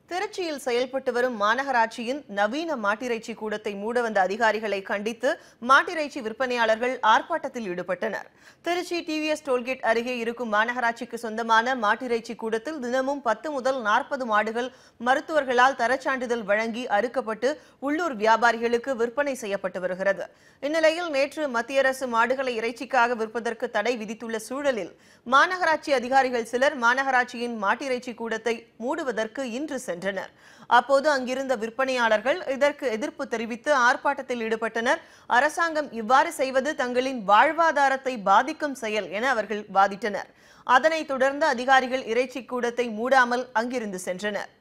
திருச்சியில் செயல்பட்டு வரும் மாநகராட்சியின் நவீன மாட்டிறைச்சி கூடத்தை மூட வந்த அதிகாரிகளை கண்டித்து மாட்டிறைச்சி விற்பனையாளர்கள் ஆர்ப்பாட்டத்தில் ஈடுபட்டனர் திருச்சி டிவிஎஸ் டோல்கேட் அருகே இருக்கும் மாநகராட்சிக்கு சொந்தமான மாட்டிறைச்சி கூடத்தில் தினமும் பத்து முதல் நாற்பது மாடுகள் மருத்துவர்களால் தரச்சான்றிதழ் வழங்கி அறுக்கப்பட்டு உள்ளூர் வியாபாரிகளுக்கு விற்பனை செய்யப்பட்டு வருகிறது இந்நிலையில் நேற்று மத்திய அரசு மாடுகளை இறைச்சிக்காக விற்பதற்கு தடை விதித்துள்ள சூழலில் மாநகராட்சி அதிகாரிகள் சிலர் மாநகராட்சியின் மாட்டிறைச்சி கூடத்தை மூடுவதற்கு இன்று சென்றனர் அப்போது அங்கிருந்த விற்பனையாளர்கள் இதற்கு எதிர்ப்பு தெரிவித்து ஆர்ப்பாட்டத்தில் ஈடுபட்டனர் அரசாங்கம் இவ்வாறு செய்வது தங்களின் வாழ்வாதாரத்தை பாதிக்கும் செயல் என அவர்கள் வாதிட்டனர் அதனைத் தொடர்ந்து அதிகாரிகள் இறைச்சி கூடத்தை மூடாமல் அங்கிருந்து சென்றனர்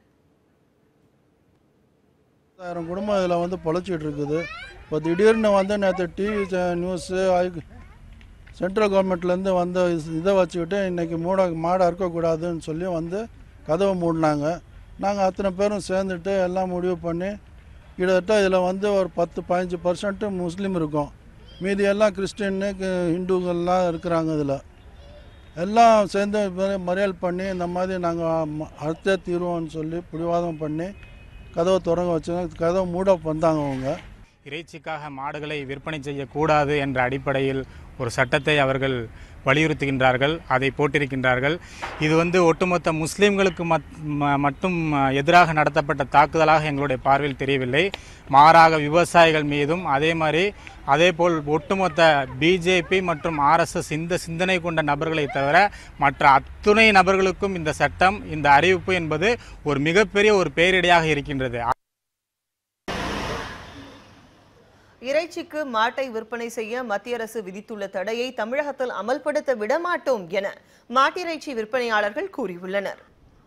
ஆயிரம் குடும்பம் இதில் வந்து பொழைச்சிட்டு இருக்குது இப்போ திடீர்னு வந்து நேற்று டிவி நியூஸு சென்ட்ரல் கவர்மெண்ட்லேருந்து வந்த இஸ்- இதை வச்சுக்கிட்டு இன்றைக்கி மூட மாடை அறுக்கக்கூடாதுன்னு சொல்லி வந்து கதவை மூடினாங்க நாங்கள் அத்தனை பேரும் சேர்ந்துட்டு எல்லாம் முடிவு பண்ணி கிட்டத்தட்ட இதில் வந்து ஒரு பத்து பதினஞ்சு பர்சன்ட்டு முஸ்லீம் இருக்கும் மீதி எல்லாம் கிறிஸ்டின்னு ஹிந்துக்கள்லாம் இருக்கிறாங்க இதில் எல்லாம் சேர்ந்து ம- மறியல் பண்ணி இந்த மாதிரி நாங்கள் அறுத்தே தீர்வோம்னு சொல்லி பிடிவாதம் பண்ணி கதவை திறங்க வச்சாங்க கதவை மூட வந்தாங்க அவங்க இறைச்சிக்காக மாடுகளை விற்பனை செய்யக்கூடாது என்ற அடிப்படையில் ஒரு சட்டத்தை அவர்கள் வலியுறுத்துகின்றார்கள் அதை போட்டிருக்கின்றார்கள் இது வந்து ஒட்டுமொத்த முஸ்லீம்களுக்கு மத்- ம- மட்டும் எதிராக நடத்தப்பட்ட தாக்குதலாக எங்களுடைய பார்வையில் தெரியவில்லை மாறாக விவசாயிகள் மீதும் அதே மாதிரி அதேபோல் ஒட்டுமொத்த பிஜேபி மற்றும் ஆர்எஸ்எஸ் இந்த சிந்தனை கொண்ட நபர்களை தவிர மற்ற அத்துணை நபர்களுக்கும் இந்த சட்டம் இந்த அறிவிப்பு என்பது ஒரு மிகப்பெரிய ஒரு பேரிடையாக இருக்கின்றது இறைச்சிக்கு மாட்டை விற்பனை செய்ய மத்திய அரசு விதித்துள்ள தடையை தமிழகத்தில் அமல்படுத்த விடமாட்டோம் என மாட்டிறைச்சி விற்பனையாளர்கள் கூறியுள்ளனர்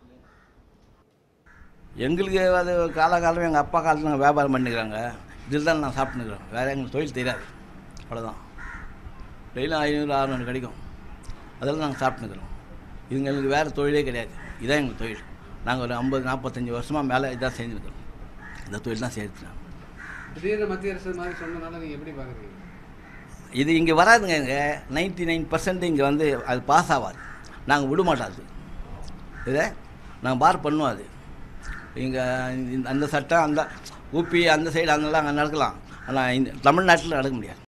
எங்களுக்கு அது காலகாலம் எங்கள் அப்பா காலத்தில் நாங்கள் வியாபாரம் பண்ணிக்கிறாங்க இதில் தான் நான் சாப்பிட்டுக்கிறோம் வேறு எங்களுக்கு தொழில் தெரியாது அவ்வளோதான் டெய்லியும் ஐநூறு அறநூறு கிடைக்கும் அதெல்லாம் நாங்கள் சாப்பிட்டுக்கிறோம் இது எங்களுக்கு வேறு தொழிலே கிடையாது இதான் எங்கள் தொழில் நாங்கள் ஒரு ஐம்பது நாற்பத்தஞ்சு வருஷமாக மேலே இதான் செஞ்சுருக்கிறோம் இந்த தொழில் தான் செய்யறது திடீர்னு மத்திய அரசு மாதிரி சொன்னனால நீங்கள் எப்படி பார்க்குறீங்க இது இங்கே வராதுங்க இங்கே நைன்டி நைன் பர்சன்ட் இங்கே வந்து அது பாஸ் ஆகாது நாங்கள் விட மாட்டோம் அது இதை நாங்கள் பார் பண்ணுவோம் அது இங்கே அந்த சட்டம் அந்த ஊபி அந்த சைடு அங்கெல்லாம் அங்கே நடக்கலாம் ஆனால் இந்த தமிழ்நாட்டில் நடக்க முடியாது